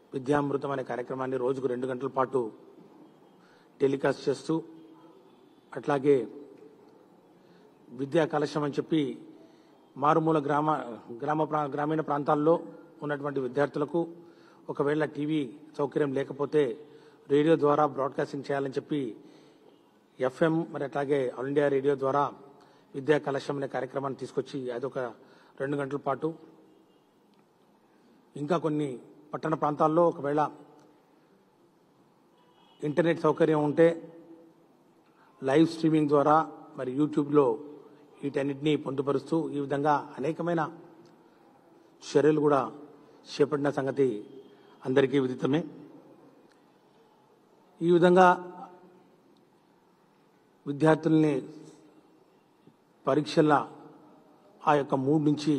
విద్యామృతం అనే కార్యక్రమాన్ని రోజుకు రెండు గంటల పాటు టెలికాస్ట్ చేస్తూ అట్లాగే విద్యా కలశం అని చెప్పి మారుమూల గ్రామ గ్రామ ప్రా- గ్రామీణ ప్రాంతాల్లో ఉన్నటువంటి విద్యార్థులకు ఒకవేళ టీవీ సౌకర్యం లేకపోతే రేడియో ద్వారా బ్రాడ్కాస్టింగ్ చేయాలని చెప్పి ఎఫ్ఎం మరి అట్లాగే ఆల్ ఇండియా రేడియో ద్వారా విద్యా కలశం అనే కార్యక్రమాన్ని తీసుకొచ్చి అదొక రెండు గంటల పాటు ఇంకా కొన్ని పట్టణ ప్రాంతాల్లో ఒకవేళ ఇంటర్నెట్ సౌకర్యం ఉంటే లైవ్ స్ట్రీమింగ్ ద్వారా మరి యూట్యూబ్లో వీటన్నిటినీ పొందుపరుస్తూ ఈ విధంగా అనేకమైన చర్యలు కూడా చేపట్టిన సంగతి అందరికీ విదితమే ఈ విధంగా విద్యార్థుల్ని పరీక్షల ఆ యొక్క మూడ్ నుంచి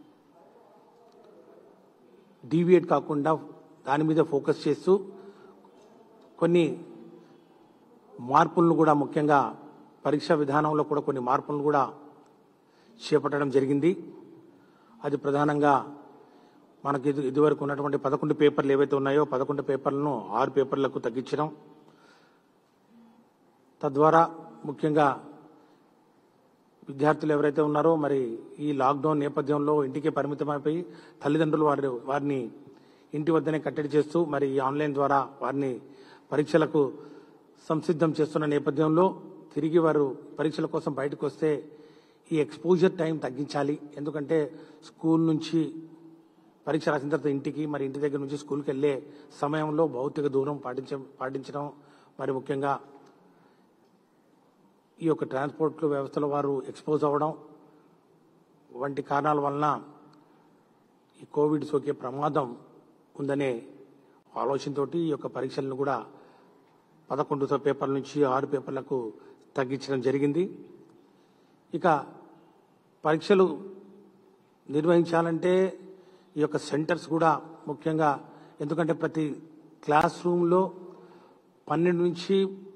డీవియేట్ కాకుండా దాని మీద ఫోకస్ చేస్తూ కొన్ని మార్పులను కూడా ముఖ్యంగా పరీక్షా విధానంలో కూడా కొన్ని మార్పులను కూడా చేపట్టడం జరిగింది అది ప్రధానంగా మనకి ఇది ఇదివరకు ఉన్నటువంటి పదకొండు పేపర్లు ఏవైతే ఉన్నాయో పదకొండు పేపర్లను ఆరు పేపర్లకు తగ్గించడం తద్వారా ముఖ్యంగా విద్యార్థులు ఎవరైతే ఉన్నారో మరి ఈ లాక్డౌన్ నేపథ్యంలో ఇంటికి పరిమితమైపోయి తల్లిదండ్రులు వారి వారిని ఇంటి వద్దనే కట్టడి చేస్తూ మరి ఈ ఆన్లైన్ ద్వారా వారిని పరీక్షలకు సంసిద్ధం చేస్తున్న నేపథ్యంలో తిరిగి వారు పరీక్షల కోసం బయటకు వస్తే ఈ ఎక్స్పోజర్ టైం తగ్గించాలి ఎందుకంటే స్కూల్ నుంచి పరీక్ష రాసిన తర్వాత ఇంటికి మరి ఇంటి దగ్గర నుంచి స్కూల్కి వెళ్ళే సమయంలో భౌతిక దూరం పాటించ పాటించడం మరి ముఖ్యంగా ఈ యొక్క ట్రాన్స్పోర్ట్ వ్యవస్థలో వారు ఎక్స్పోజ్ అవ్వడం వంటి కారణాల వలన ఈ కోవిడ్ సోకే ప్రమాదం ఉందనే ఆలోచనతోటి ఈ యొక్క పరీక్షలను కూడా పదకొండు పేపర్ల నుంచి ఆరు పేపర్లకు తగ్గించడం జరిగింది ఇక పరీక్షలు నిర్వహించాలంటే ఈ యొక్క సెంటర్స్ కూడా ముఖ్యంగా ఎందుకంటే ప్రతి క్లాస్ రూమ్లో పన్నెండు నుంచి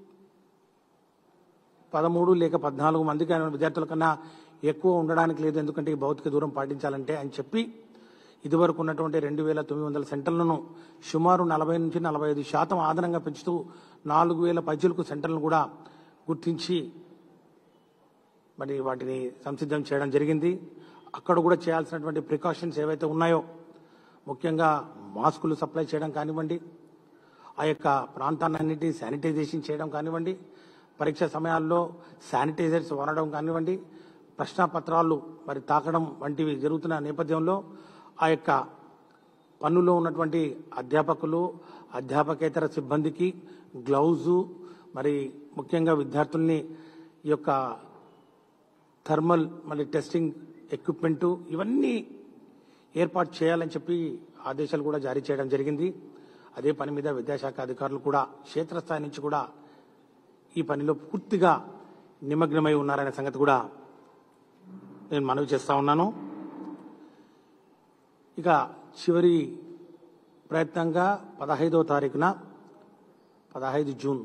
పదమూడు లేక పద్నాలుగు మందికి అయిన విద్యార్థుల కన్నా ఎక్కువ ఉండడానికి లేదు ఎందుకంటే ఈ భౌతిక దూరం పాటించాలంటే అని చెప్పి ఇదివరకు ఉన్నటువంటి రెండు వేల తొమ్మిది వందల సెంటర్లను సుమారు నలభై నుంచి నలభై ఐదు శాతం ఆదనంగా పెంచుతూ నాలుగు వేల పైచులకు సెంటర్లను కూడా గుర్తించి మరి వాటిని సంసిద్ధం చేయడం జరిగింది అక్కడ కూడా చేయాల్సినటువంటి ప్రికాషన్స్ ఏవైతే ఉన్నాయో ముఖ్యంగా మాస్కులు సప్లై చేయడం కానివ్వండి ఆ యొక్క ప్రాంతాలన్నిటి శానిటైజేషన్ చేయడం కానివ్వండి పరీక్ష సమయాల్లో శానిటైజర్స్ వాడడం కానివ్వండి ప్రశ్నాపత్రాలు మరి తాకడం వంటివి జరుగుతున్న నేపథ్యంలో ఆ యొక్క పన్నులో ఉన్నటువంటి అధ్యాపకులు అధ్యాపకేతర సిబ్బందికి గ్లౌజు మరి ముఖ్యంగా విద్యార్థుల్ని ఈ యొక్క థర్మల్ మళ్ళీ టెస్టింగ్ ఎక్విప్మెంటు ఇవన్నీ ఏర్పాటు చేయాలని చెప్పి ఆదేశాలు కూడా జారీ చేయడం జరిగింది అదే పని మీద విద్యాశాఖ అధికారులు కూడా క్షేత్రస్థాయి నుంచి కూడా ఈ పనిలో పూర్తిగా నిమగ్నమై ఉన్నారనే సంగతి కూడా నేను మనవి చేస్తా ఉన్నాను ఇక చివరి ప్రయత్నంగా పదహైదవ తారీఖున పదహైదు జూన్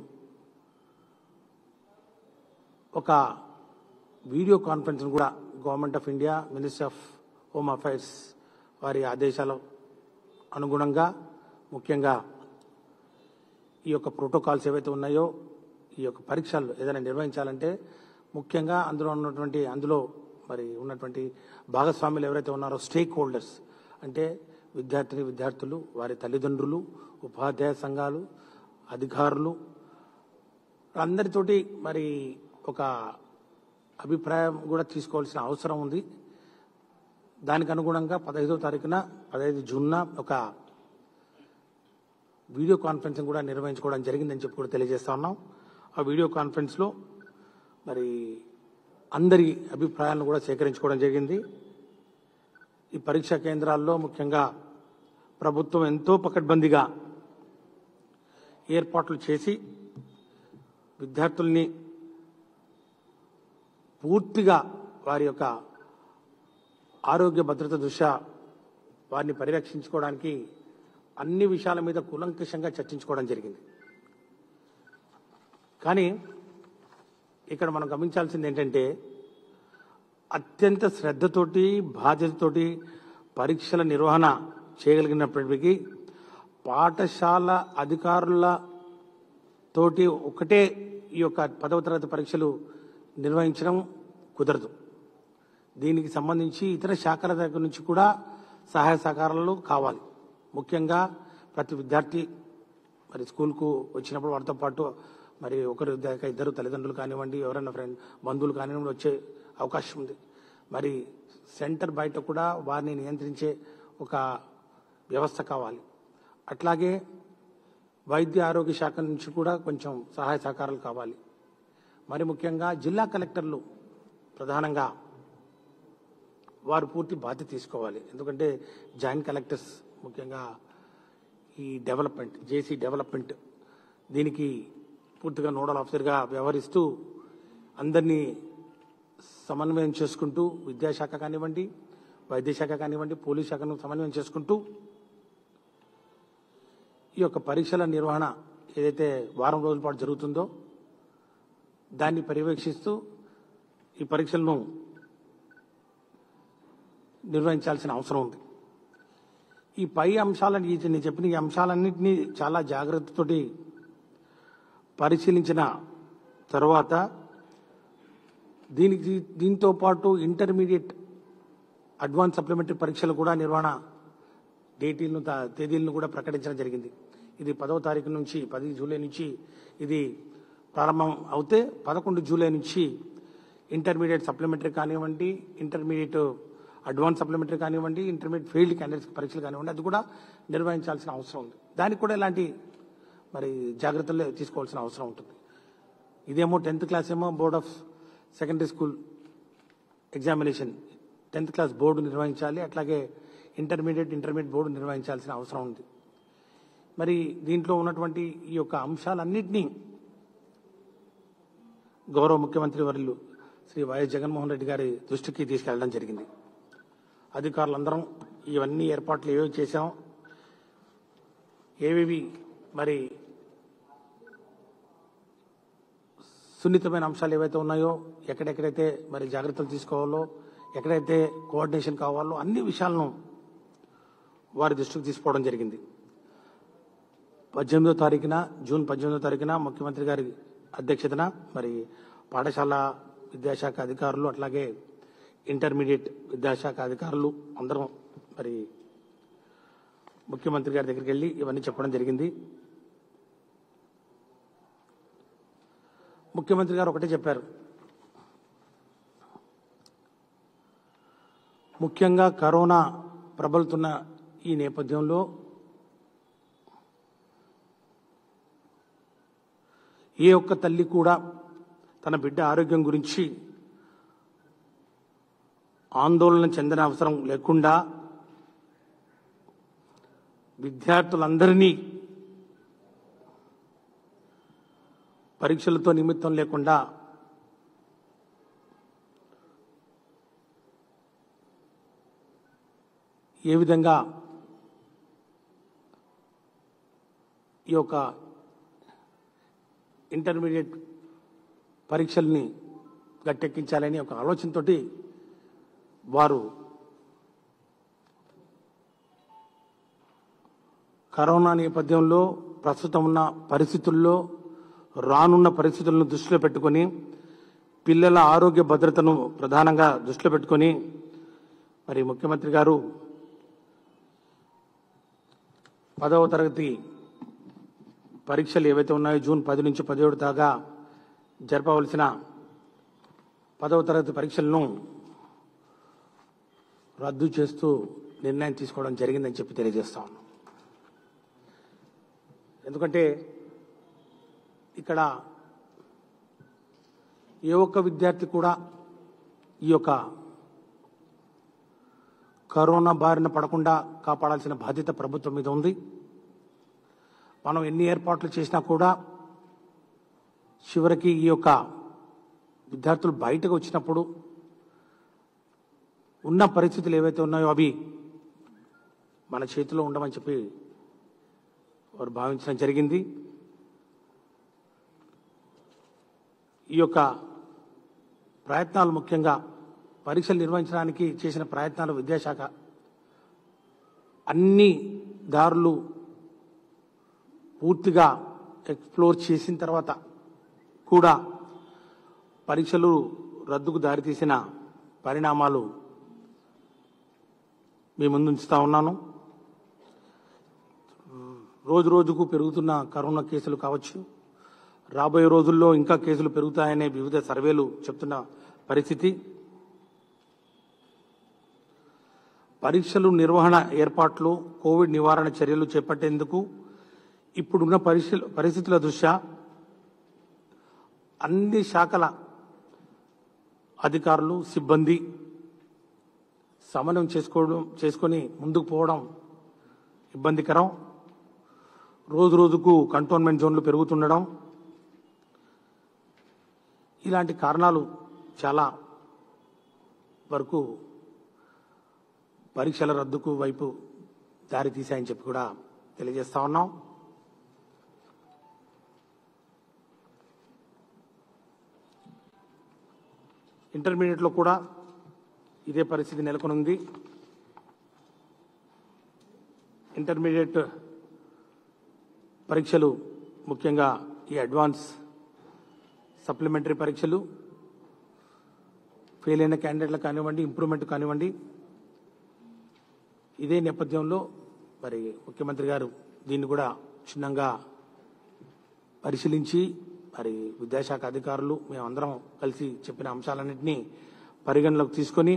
ఒక వీడియో కాన్ఫరెన్స్ కూడా government of India ministry of home affairs వారి ఆదేశాల అనుగుణంగా ముఖ్యంగా ఈ యొక్క ప్రోటోకాల్స్ ఏవైతే ఉన్నాయో ఈ యొక్క పరీక్షలు ఏదైనా నిర్వహించాలంటే ముఖ్యంగా అందులో ఉన్నటువంటి అందులో మరి ఉన్నటువంటి భాగస్వాములు ఎవరైతే ఉన్నారో స్టేక్ హోల్డర్స్ అంటే విద్యార్థిని విద్యార్థులు వారి తల్లిదండ్రులు ఉపాధ్యాయ సంఘాలు అధికారులు అందరితోటి మరి ఒక అభిప్రాయం కూడా తీసుకోవాల్సిన అవసరం ఉంది దానికి అనుగుణంగా పదహైదో తారీఖున పదహైదు జూన్న ఒక వీడియో కాన్ఫరెన్సింగ్ కూడా నిర్వహించుకోవడం జరిగిందని చెప్పి కూడా తెలియజేస్తా ఉన్నాం ఆ వీడియో కాన్ఫరెన్స్లో మరి అందరి అభిప్రాయాలను కూడా సేకరించుకోవడం జరిగింది ఈ పరీక్షా కేంద్రాల్లో ముఖ్యంగా ప్రభుత్వం ఎంతో పకడ్బందీగా ఏర్పాట్లు చేసి విద్యార్థుల్ని పూర్తిగా వారి యొక్క ఆరోగ్య భద్రత దృష్ట్యా వారిని పరిరక్షించుకోవడానికి అన్ని విషయాల మీద కూలంకషంగా చర్చించుకోవడం జరిగింది కానీ ఇక్కడ మనం గమనించాల్సింది ఏంటంటే అత్యంత శ్రద్ధతోటి బాధ్యతతోటి పరీక్షల నిర్వహణ చేయగలిగినప్పటికీ పాఠశాల అధికారుల తోటి ఒకటే ఈ యొక్క పదవ తరగతి పరీక్షలు నిర్వహించడం కుదరదు దీనికి సంబంధించి ఇతర శాఖల దగ్గర నుంచి కూడా సహాయ సహకారాలు కావాలి ముఖ్యంగా ప్రతి విద్యార్థి మరి స్కూల్కు వచ్చినప్పుడు వారితో పాటు మరి ఒకరు దాకా ఇద్దరు తల్లిదండ్రులు కానివ్వండి ఎవరైనా ఫ్రెండ్ బంధువులు కానివ్వండి వచ్చే అవకాశం ఉంది మరి సెంటర్ బయట కూడా వారిని నియంత్రించే ఒక వ్యవస్థ కావాలి అట్లాగే వైద్య ఆరోగ్య శాఖ నుంచి కూడా కొంచెం సహాయ సహకారాలు కావాలి మరి ముఖ్యంగా జిల్లా కలెక్టర్లు ప్రధానంగా వారు పూర్తి బాధ్యత తీసుకోవాలి ఎందుకంటే జాయింట్ కలెక్టర్స్ ముఖ్యంగా ఈ డెవలప్మెంట్ జేసీ డెవలప్మెంట్ దీనికి పూర్తిగా నోడల్ ఆఫీసర్గా వ్యవహరిస్తూ అందరినీ సమన్వయం చేసుకుంటూ విద్యాశాఖ కానివ్వండి వైద్య శాఖ కానివ్వండి పోలీస్ శాఖను సమన్వయం చేసుకుంటూ ఈ యొక్క పరీక్షల నిర్వహణ ఏదైతే వారం రోజుల పాటు జరుగుతుందో దాన్ని పర్యవేక్షిస్తూ ఈ పరీక్షలను నిర్వహించాల్సిన అవసరం ఉంది ఈ పై అంశాలను ఈ నేను చెప్పిన ఈ అంశాలన్నింటినీ చాలా జాగ్రత్తతోటి పరిశీలించిన తర్వాత దీనికి దీంతో పాటు ఇంటర్మీడియట్ అడ్వాన్స్ సప్లిమెంటరీ పరీక్షలు కూడా నిర్వహణ డేటీలను తా- తేదీలను కూడా ప్రకటించడం జరిగింది ఇది పదవ తారీఖు నుంచి పది జూలై నుంచి ఇది ప్రారంభం అవుతే పదకొండు జూలై నుంచి ఇంటర్మీడియట్ సప్లిమెంటరీ కానివ్వండి ఇంటర్మీడియట్ అడ్వాన్స్ సప్లిమెంటరీ కానివ్వండి ఇంటర్మీడియట్ ఫెయిల్డ్ క్యాండిడేట్స్ పరీక్షలు కానివ్వండి అది కూడా నిర్వహించాల్సిన అవసరం ఉంది దానికి కూడా ఇలాంటి మరి జాగ్రత్తలు తీసుకోవాల్సిన అవసరం ఉంటుంది ఇదేమో టెన్త్ క్లాస్ ఏమో board of secondary school examination tenth class board నిర్వహించాలి అట్లాగే ఇంటర్మీడియట్ ఇంటర్మీడియట్ బోర్డు నిర్వహించాల్సిన అవసరం ఉంది మరి దీంట్లో ఉన్నటువంటి ఈ యొక్క అంశాలన్నింటినీ గౌరవ ముఖ్యమంత్రి వర్యులు శ్రీ వైఎస్ జగన్మోహన్ రెడ్డి గారి దృష్టికి తీసుకెళ్లడం జరిగింది అధికారులందరం ఇవన్నీ ఏర్పాట్లు ఏవేవి చేశాం ఏవేవి మరి సున్నితమైన అంశాలు ఏవైతే ఉన్నాయో ఎక్కడెక్కడైతే మరి జాగ్రత్తలు తీసుకోవాలో ఎక్కడైతే కోఆర్డినేషన్ కావాలో అన్ని విషయాలను వారి దృష్టికి తీసుకోవడం జరిగింది పద్దెనిమిదో తారీఖున జూన్ పద్దెనిమిదో తారీఖున ముఖ్యమంత్రి గారి అధ్యక్షతన మరి పాఠశాల విద్యాశాఖ అధికారులు అట్లాగే ఇంటర్మీడియట్ విద్యాశాఖ అధికారులు అందరం మరి ముఖ్యమంత్రి గారి దగ్గరికి వెళ్ళి ఇవన్నీ చెప్పడం జరిగింది ముఖ్యమంత్రి గారు ఒకటే చెప్పారు ముఖ్యంగా కరోనా ప్రబలుతున్న ఈ నేపథ్యంలో ఏ ఒక్క తల్లి కూడా తన బిడ్డ ఆరోగ్యం గురించి ఆందోళన చెందిన అవసరం లేకుండా విద్యార్థులందరినీ పరీక్షలతో నిమిత్తం లేకుండా ఏ విధంగా ఈ యొక్క ఇంటర్మీడియట్ పరీక్షల్ని గట్టెక్కించాలని ఒక ఆలోచనతోటి వారు కరోనా నేపథ్యంలో ప్రస్తుతం ఉన్న పరిస్థితుల్లో రానున్న పరిస్థితులను దృష్టిలో పెట్టుకొని పిల్లల ఆరోగ్య భద్రతను ప్రధానంగా దృష్టిలో పెట్టుకొని మరి ముఖ్యమంత్రి గారు పదవ తరగతి పరీక్షలు ఏవైతే ఉన్నాయో జూన్ పది నుంచి పదిహేడు దాకా జరపవలసిన పదవ తరగతి పరీక్షలను రద్దు చేస్తూ నిర్ణయం తీసుకోవడం జరిగిందని చెప్పి తెలియజేస్తా ఉన్నాం ఎందుకంటే ఇక్కడ ఏ ఒక్క విద్యార్థి కూడా ఈ యొక్క కరోనా బారిన పడకుండా కాపాడాల్సిన బాధ్యత ప్రభుత్వం మీద ఉంది మనం ఎన్ని ఏర్పాట్లు చేసినా కూడా చివరికి ఈ యొక్క విద్యార్థులు బయటకు వచ్చినప్పుడు ఉన్న పరిస్థితులు ఏవైతే ఉన్నాయో అవి మన చేతిలో ఉండమని చెప్పి వారు భావించడం జరిగింది ఈ యొక్క ప్రయత్నాలు ముఖ్యంగా పరీక్షలు నిర్వహించడానికి చేసిన ప్రయత్నాలు విద్యాశాఖ అన్ని దారులు పూర్తిగా ఎక్స్ప్లోర్ చేసిన తర్వాత కూడా పరీక్షలు రద్దుకు దారితీసిన పరిణామాలు మీ ముందు ఉంచుతా ఉన్నాను రోజు రోజుకు పెరుగుతున్న కరోనా కేసులు కావచ్చు రాబోయే రోజుల్లో ఇంకా కేసులు పెరుగుతాయనే వివిధ సర్వేలు చెప్తున్న పరిస్థితి పరీక్షలు నిర్వహణ ఏర్పాట్లు కోవిడ్ నివారణ చర్యలు చేపట్టేందుకు ఇప్పుడున్న పరిస్థితుల పరిస్థితుల దృష్ట్యా అన్ని శాఖల అధికారులు సిబ్బంది సమన్వయం చేసుకోవడం చేసుకొని ముందుకు పోవడం ఇబ్బందికరం రోజు రోజుకు కంటోన్మెంట్ జోన్లు పెరుగుతుండడం ఇలాంటి కారణాలు చాలా వరకు పరీక్షల రద్దుకు వైపు దారి తీశాయని చెప్పి కూడా తెలియజేస్తా ఉన్నాం ఇంటర్మీడియట్లో కూడా ఇదే పరిస్థితి నెలకొనుంది ఇంటర్మీడియట్ పరీక్షలు ముఖ్యంగా ఈ అడ్వాన్స్ సప్లిమెంటరీ పరీక్షలు ఫెయిల్ అయిన క్యాండిడేట్లకు కానివ్వండి ఇంప్రూవ్మెంట్ కానివ్వండి ఇదే నేపథ్యంలో మరి ముఖ్యమంత్రి గారు దీన్ని కూడా క్షుణ్ణంగా పరిశీలించి మరి విద్యాశాఖ అధికారులు మేమందరం కలిసి చెప్పిన అంశాలన్నింటినీ పరిగణలోకి తీసుకొని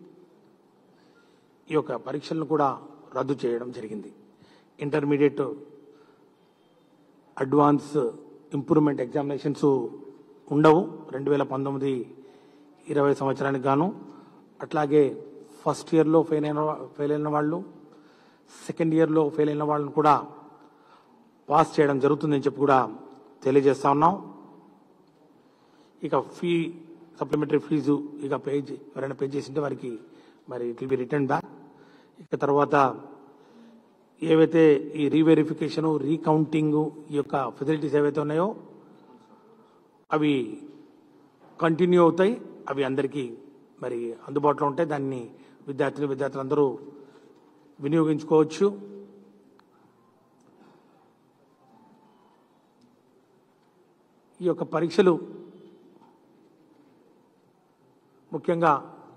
ఈ యొక్క పరీక్షలను కూడా రద్దు చేయడం జరిగింది ఇంటర్మీడియట్ అడ్వాన్స్ ఇంప్రూవ్మెంట్ ఎగ్జామినేషన్స్ ఉండవు రెండు వేల పంతొమ్మిది ఇరవై సంవత్సరానికి గాను అట్లాగే ఫస్ట్ ఇయర్లో ఫెయిల్ అయిన ఫెయిల్ అయిన వాళ్ళు సెకండ్ ఇయర్లో ఫెయిల్ అయిన వాళ్ళని కూడా పాస్ చేయడం జరుగుతుందని చెప్పి కూడా తెలియజేస్తా ఉన్నాం ఇక ఫీ సప్లిమెంటరీ ఫీజు ఇక పే చే- ఎవరైనా పే చేసింటే వారికి మరి it will be return back ఇక తర్వాత ఏవైతే ఈ రీవెరిఫికేషన్ రీకౌంటింగ్ ఈ యొక్క ఫెసిలిటీస్ ఏవైతే ఉన్నాయో అవి కంటిన్యూ అవుతాయి అవి అందరికీ మరి అందుబాటులో ఉంటాయి దాన్ని విద్యార్థిని విద్యార్థులందరూ వినియోగించుకోవచ్చు ఈ యొక్క పరీక్షలు ముఖ్యంగా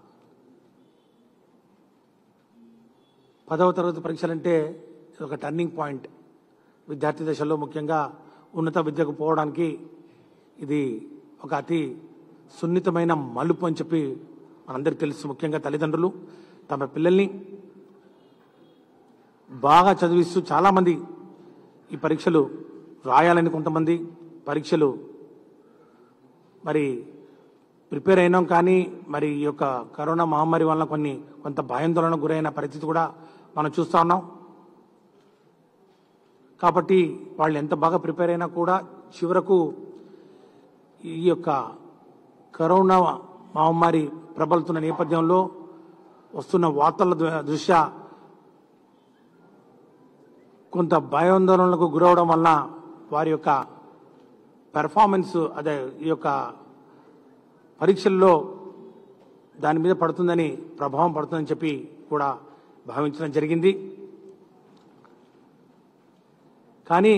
పదవ తరగతి పరీక్షలంటే ఇది ఒక టర్నింగ్ పాయింట్ విద్యార్థి దశలో ముఖ్యంగా ఉన్నత విద్యకు పోవడానికి ఇది ఒక అతి సున్నితమైన మలుపు అని చెప్పి మనందరికీ తెలుసు ముఖ్యంగా తల్లిదండ్రులు తమ పిల్లల్ని బాగా చదివిస్తూ చాలామంది ఈ పరీక్షలు రాయాలని కొంతమంది పరీక్షలు మరి ప్రిపేర్ అయినాం కానీ మరి ఈ యొక్క కరోనా మహమ్మారి వలన కొన్ని కొంత భయాందోళనకు గురైన పరిస్థితి కూడా మనం చూస్తా ఉన్నాం కాబట్టి వాళ్ళు ఎంత బాగా ప్రిపేర్ అయినా కూడా చివరకు ఈ యొక్క కరోనా మహమ్మారి ప్రబలుతున్న నేపథ్యంలో వస్తున్న వార్తల దృ- దృష్ట్యా కొంత భయాందోళనలకు గురవడం వలన వారి యొక్క పెర్ఫార్మెన్స్ అదే ఈ యొక్క పరీక్షల్లో దాని మీద పడుతుందని ప్రభావం పడుతుందని చెప్పి కూడా భావించడం జరిగింది కానీ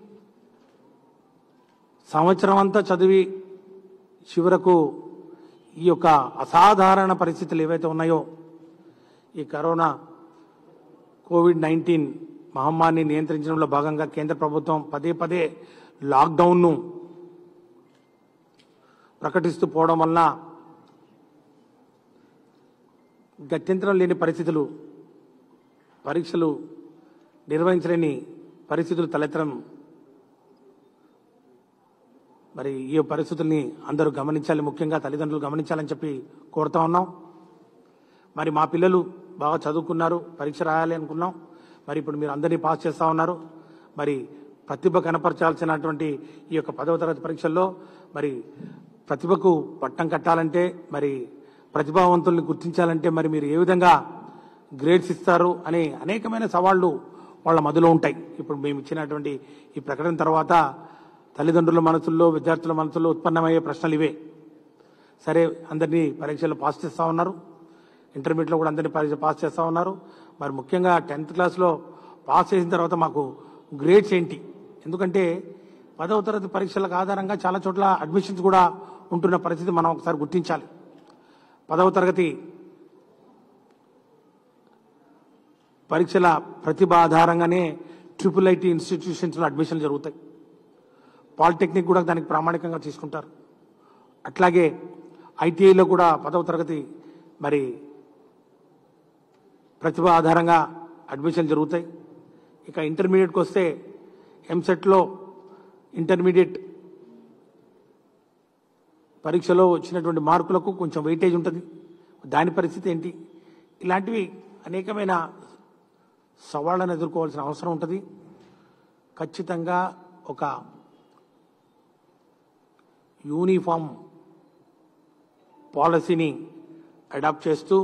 సంవత్సరం అంతా చదివి చివరకు ఈ యొక్క అసాధారణ పరిస్థితులు ఏవైతే ఉన్నాయో ఈ కరోనా కోవిడ్ నైన్టీన్ మహమ్మారిని నియంత్రించడంలో భాగంగా కేంద్ర ప్రభుత్వం పదే పదే లాక్డౌన్ను ప్రకటిస్తూ పోవడం వలన గత్యంతరం లేని పరిస్థితులు పరీక్షలు నిర్వహించలేని పరిస్థితులు తలెత్తడం మరి ఈ పరిస్థితుల్ని అందరూ గమనించాలి ముఖ్యంగా తల్లిదండ్రులు గమనించాలని చెప్పి కోరుతా ఉన్నాం మరి మా పిల్లలు బాగా చదువుకున్నారు పరీక్ష రాయాలి అనుకున్నాం మరి ఇప్పుడు మీరు అందరినీ పాస్ చేస్తా ఉన్నారు మరి ప్రతిభ కనపరచాల్సినటువంటి ఈ యొక్క పదవ తరగతి పరీక్షల్లో మరి ప్రతిభకు పట్టం కట్టాలంటే మరి ప్రతిభావంతుల్ని గుర్తించాలంటే మరి మీరు ఏ విధంగా గ్రేడ్స్ ఇస్తారు అనే అనేకమైన సవాళ్లు వాళ్ళ మధ్యలో ఉంటాయి ఇప్పుడు మేము ఇచ్చినటువంటి ఈ ప్రకటన తర్వాత తల్లిదండ్రుల మనసుల్లో విద్యార్థుల మనసుల్లో ఉత్పన్నమయ్యే ప్రశ్నలు ఇవే సరే అందరినీ పరీక్షలు పాస్ చేస్తా ఉన్నారు ఇంటర్మీడియట్లో కూడా అందరినీ పరీక్ష పాస్ చేస్తా ఉన్నారు మరి ముఖ్యంగా టెన్త్ క్లాస్లో పాస్ చేసిన తర్వాత మాకు గ్రేడ్స్ ఏంటి ఎందుకంటే పదవ తరగతి పరీక్షలకు ఆధారంగా చాలా చోట్ల అడ్మిషన్స్ కూడా ఉంటున్న పరిస్థితి మనం ఒకసారి గుర్తించాలి పదవ తరగతి పరీక్షల ప్రతిభ ఆధారంగానే ట్రిపుల్ ఐటీ ఇన్స్టిట్యూషన్స్లో అడ్మిషన్లు జరుగుతాయి పాలిటెక్నిక్ కూడా దానికి ప్రామాణికంగా తీసుకుంటారు అట్లాగే ఐటీఐలో కూడా పదవ తరగతి మరి ప్రతిభ ఆధారంగా అడ్మిషన్ జరుగుతాయి ఇక ఇంటర్మీడియట్కి వస్తే ఎంసెట్లో ఇంటర్మీడియట్ పరీక్షలో వచ్చినటువంటి మార్కులకు కొంచెం వెయిటేజ్ ఉంటుంది దాని పరిస్థితి ఏంటి ఇలాంటివి అనేకమైన సవాళ్లను ఎదుర్కోవాల్సిన అవసరం ఉంటుంది ఖచ్చితంగా ఒక యూనిఫామ్ పాలసీని అడాప్ట్ చేస్తూ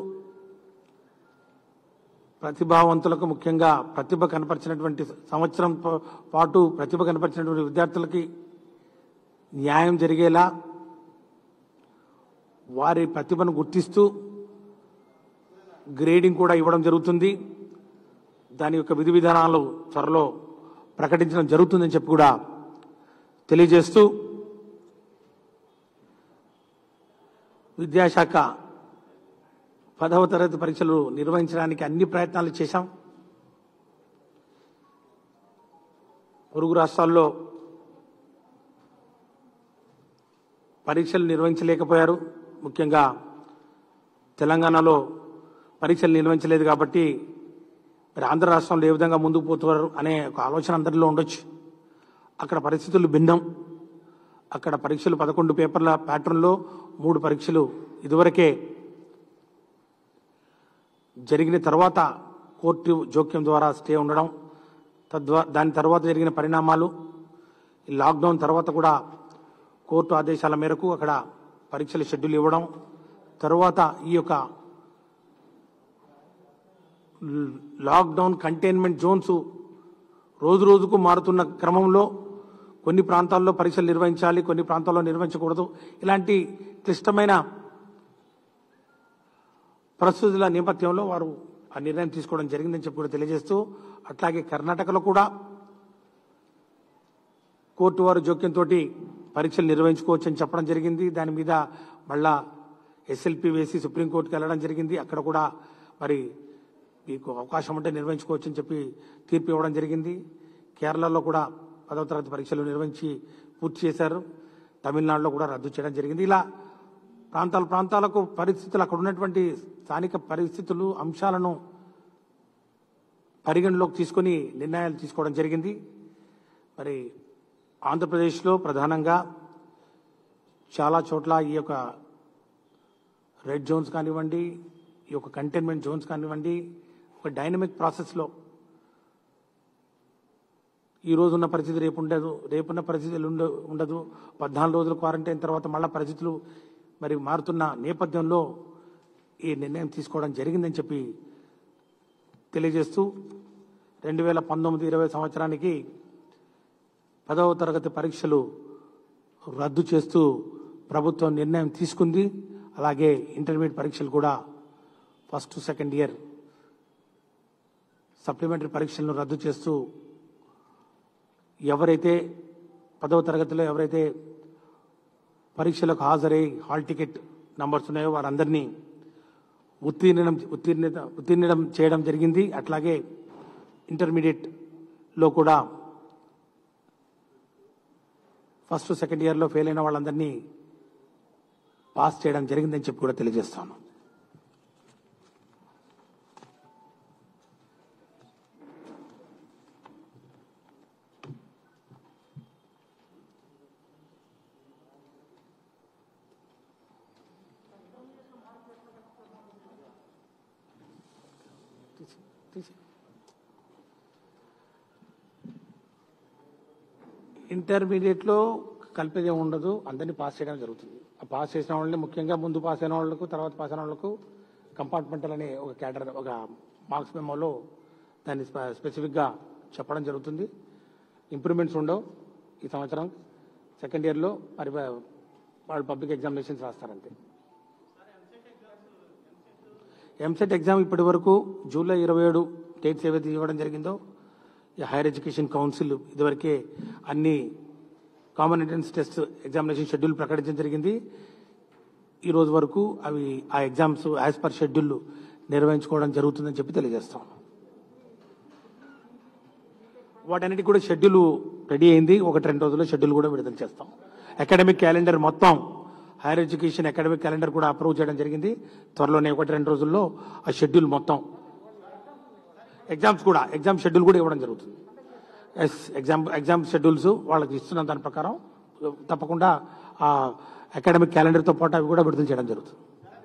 ప్రతిభావంతులకు ముఖ్యంగా ప్రతిభ కనపరిచినటువంటి సంవత్సరం పా- పాటు ప్రతిభ కనపరిచినటువంటి విద్యార్థులకి న్యాయం జరిగేలా వారి ప్రతిభను గుర్తిస్తూ గ్రేడింగ్ కూడా ఇవ్వడం జరుగుతుంది దాని యొక్క విధి విధానాలు త్వరలో ప్రకటించడం జరుగుతుందని చెప్పి కూడా తెలియజేస్తూ విద్యాశాఖ పదవ తరగతి పరీక్షలు నిర్వహించడానికి అన్ని ప్రయత్నాలు చేశాం పొరుగు రాష్ట్రాల్లో పరీక్షలు నిర్వహించలేకపోయారు ముఖ్యంగా తెలంగాణలో పరీక్షలు నిర్వహించలేదు కాబట్టి మరి ఆంధ్ర రాష్ట్రంలో ఏ విధంగా ముందుకు పోతున్నారు అనే ఒక ఆలోచన అందరిలో ఉండొచ్చు అక్కడ పరిస్థితులు భిన్నం అక్కడ పరీక్షలు పదకొండు పేపర్ల ప్యాటర్న్లో మూడు పరీక్షలు ఇదివరకే జరిగిన తర్వాత కోర్టు జోక్యం ద్వారా స్టే ఉండడం తద్వా దాని తర్వాత జరిగిన పరిణామాలు ఈ లాక్డౌన్ తర్వాత కూడా కోర్టు ఆదేశాల మేరకు అక్కడ పరీక్షల షెడ్యూల్ ఇవ్వడం తర్వాత ఈ యొక్క ల్- లాక్డౌన్ కంటైన్మెంట్ జోన్స్ రోజు రోజుకు మారుతున్న క్రమంలో కొన్ని ప్రాంతాల్లో పరీక్షలు నిర్వహించాలి కొన్ని ప్రాంతాల్లో నిర్వహించకూడదు ఇలాంటి క్లిష్టమైన పరిస్థితుల నేపథ్యంలో వారు ఆ నిర్ణయం తీసుకోవడం జరిగిందని చెప్పి కూడా తెలియజేస్తూ అట్లాగే కర్ణాటకలో కూడా కోర్టు వారు జోక్యంతో పరీక్షలు నిర్వహించుకోవచ్చు అని చెప్పడం జరిగింది దాని మీద మళ్ళా ఎస్ఎల్పి వేసి సుప్రీంకోర్టుకి వెళ్ళడం జరిగింది అక్కడ కూడా మరి మీకు అవకాశం ఉంటే నిర్వహించుకోవచ్చు అని చెప్పి తీర్పు ఇవ్వడం జరిగింది కేరళలో కూడా పదవ తరగతి పరీక్షలు నిర్వహించి పూర్తి చేశారు తమిళనాడులో కూడా రద్దు చేయడం జరిగింది ఇలా ప్రాంతాల ప్రాంతాలకు పరిస్థితులు అక్కడ ఉన్నటువంటి స్థానిక పరిస్థితులు అంశాలను పరిగణలోకి తీసుకొని నిర్ణయాలు తీసుకోవడం జరిగింది మరి ఆంధ్రప్రదేశ్లో ప్రధానంగా చాలా చోట్ల ఈ యొక్క రెడ్ జోన్స్ కానివ్వండి ఈ యొక్క కంటైన్మెంట్ జోన్స్ కానివ్వండి ఒక డైనమిక్ ప్రాసెస్లో ఈ రోజు ఉన్న పరిస్థితి రేపు ఉండదు రేపున్న పరిస్థితులు ఉండ ఉండదు పద్నాలుగు రోజుల క్వారంటైన్ తర్వాత మళ్ళా పరిస్థితులు మరి మారుతున్న నేపథ్యంలో ఈ నిర్ణయం తీసుకోవడం జరిగిందని చెప్పి తెలియజేస్తూ రెండు వేల పంతొమ్మిది ఇరవై సంవత్సరానికి పదవ తరగతి పరీక్షలు రద్దు చేస్తూ ప్రభుత్వం నిర్ణయం తీసుకుంది అలాగే ఇంటర్మీడియట్ పరీక్షలు కూడా ఫస్ట్ సెకండ్ ఇయర్ సప్లిమెంటరీ పరీక్షలను రద్దు చేస్తూ ఎవరైతే పదవ తరగతిలో ఎవరైతే పరీక్షలకు హాజరై హాల్ టికెట్ నంబర్స్ ఉన్నాయో వారందరినీ ఉత్తీర్ణం ఉత్తీర్ణత ఉత్తీర్ణం చేయడం జరిగింది అట్లాగే ఇంటర్మీడియట్లో కూడా ఫస్ట్ సెకండ్ ఇయర్లో ఫెయిల్ అయిన వాళ్ళందరినీ పాస్ చేయడం జరిగిందని చెప్పి కూడా తెలియజేస్తాను తీసి- తీసి. ఇంటర్మీడియట్లో కలిపేది ఏమి ఉండదు అందరినీ పాస్ చేయడం జరుగుతుంది ఆ పాస్ చేసిన వాళ్ళని ముఖ్యంగా ముందు పాస్ అయిన వాళ్ళకు తర్వాత పాస్ అయిన వాళ్ళకు కంపార్ట్మెంటల్ అనే ఒక క్యాడర్ ఒక మార్క్స్ మెమోలో దాన్ని స్పె- స్పెసిఫిక్గా చెప్పడం జరుగుతుంది ఇంప్రూవ్మెంట్స్ ఉండవు ఈ సంవత్సరం సెకండ్ ఇయర్లో మరి వా- వాళ్ళు పబ్లిక్ ఎగ్జామినేషన్స్ రాస్తారంతే ఎంసెట్ ఎగ్జామ్ ఇప్పటి వరకు జూలై ఇరవై ఏడు డేట్స్ ఏవైతే ఇవ్వడం జరిగిందో ఈ హైయర్ ఎడ్యుకేషన్ కౌన్సిల్ ఇదివరకే అన్ని common entrance test examination schedule ప్రకటించడం జరిగింది ఈ రోజు వరకు అవి ఆ ఎగ్జామ్స్ యాజ్ పర్ షెడ్యూల్ నిర్వహించుకోవడం జరుగుతుందని చెప్పి తెలియజేస్తాం వాటన్నిటికి కూడా షెడ్యూల్ రెడీ అయింది ఒకటి రెండు రోజుల్లో షెడ్యూల్ కూడా విడుదల చేస్తాం అకాడమిక్ క్యాలెండర్ మొత్తం హైయర్ ఎడ్యుకేషన్ అకాడమిక్ క్యాలెండర్ కూడా అప్రూవ్ చేయడం జరిగింది త్వరలోనే ఒకటి రెండు రోజుల్లో ఆ షెడ్యూల్ మొత్తం ఎగ్జామ్స్ కూడా ఎగ్జామ్ షెడ్యూల్ కూడా ఇవ్వడం జరుగుతుంది ఎస్ ఎగ్జామ్ ఎగ్జామ్ షెడ్యూల్స్ వాళ్ళకి ఇస్తున్న దాని ప్రకారం తప్పకుండా ఆ అకాడమిక్ క్యాలెండర్తో పాటు అవి కూడా విడుదల చేయడం జరుగుతుంది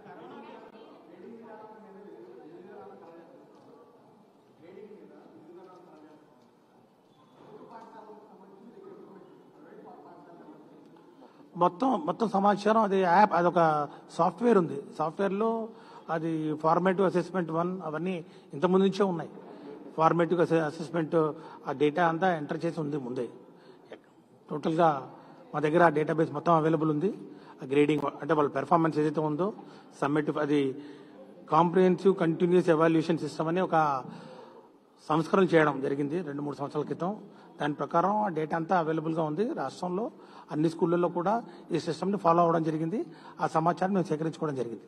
మొత్తం మొత్తం సమాచారం అది యాప్ అదొక సాఫ్ట్వేర్ ఉంది సాఫ్ట్వేర్లో అది ఫార్మేటివ్ అసెస్మెంట్ వన్ అవన్నీ ఇంతకుముందు నుంచే ఉన్నాయి ఫార్మేటివ్ అసెస్మెంట్ ఆ డేటా అంతా ఎంటర్ చేసి ఉంది ముందే టోటల్గా మా దగ్గర ఆ డేటాబేస్ మొత్తం అవైలబుల్ ఉంది ఆ గ్రేడింగ్ అంటే వాళ్ళ పెర్ఫార్మెన్స్ ఏదైతే ఉందో సబ్మిట్ అది కాంప్రిహెన్సివ్ కంటిన్యూస్ ఎవాల్యుయేషన్ సిస్టమ్ అని ఒక సంస్కరణ చేయడం జరిగింది రెండు మూడు సంవత్సరాల క్రితం దాని ప్రకారం ఆ డేటా అంతా అవైలబుల్గా ఉంది రాష్ట్రంలో అన్ని స్కూళ్ళల్లో కూడా ఈ సిస్టమ్ని ఫాలో అవ్వడం జరిగింది ఆ సమాచారం మేము సేకరించుకోవడం జరిగింది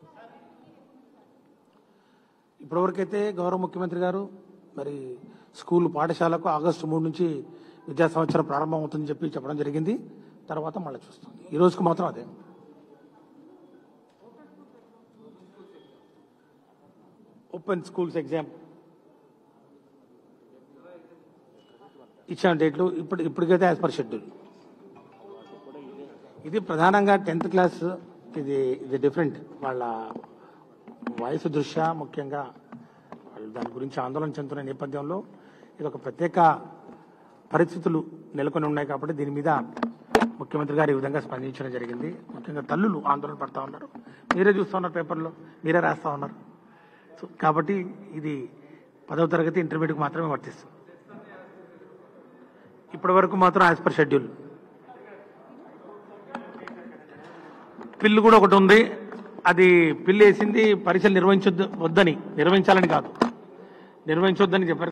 ఇప్పటివరకైతే గౌరవ ముఖ్యమంత్రి గారు మరి స్కూల్ పాఠశాలకు ఆగస్టు మూడు నుంచి విద్యా సంవత్సరం ప్రారంభం అవుతుందని చెప్పి చెప్పడం జరిగింది తర్వాత మళ్ళీ చూస్తాం ఈ రోజుకు మాత్రం అదే ఓపెన్ స్కూల్స్ ఎగ్జామ్ ఇచ్చిన డేట్లు ఇప్పుడు ఇప్పటికైతే యాజ్ పర్ షెడ్యూల్ ఇది ప్రధానంగా టెన్త్ క్లాస్ ఇది ఇది డిఫరెంట్ వాళ్ళ వయసు దృష్ట్యా ముఖ్యంగా వాళ్ళు దాని గురించి ఆందోళన చెందుతున్న నేపథ్యంలో ఇది ఒక ప్రత్యేక పరిస్థితులు నెలకొని ఉన్నాయి కాబట్టి దీని మీద ముఖ్యమంత్రి గారు ఈ విధంగా స్పందించడం జరిగింది ముఖ్యంగా తల్లులు ఆందోళన పడతా ఉన్నారు మీరే చూస్తూ ఉన్నారు పేపర్లో మీరే రాస్తా ఉన్నారు సో కాబట్టి ఇది పదవ తరగతి ఇంటర్మీడియట్కి మాత్రమే వర్తిస్తుంది ఇప్పటి వరకు మాత్రం యాజ్ పర్ షెడ్యూల్ పిల్లు కూడా ఒకటి ఉంది అది పిల్లు వేసింది పరీక్షలు నిర్వహించొద్దు వద్దని నిర్వహించాలని కాదు నిర్వహించొద్దని చెప్పారు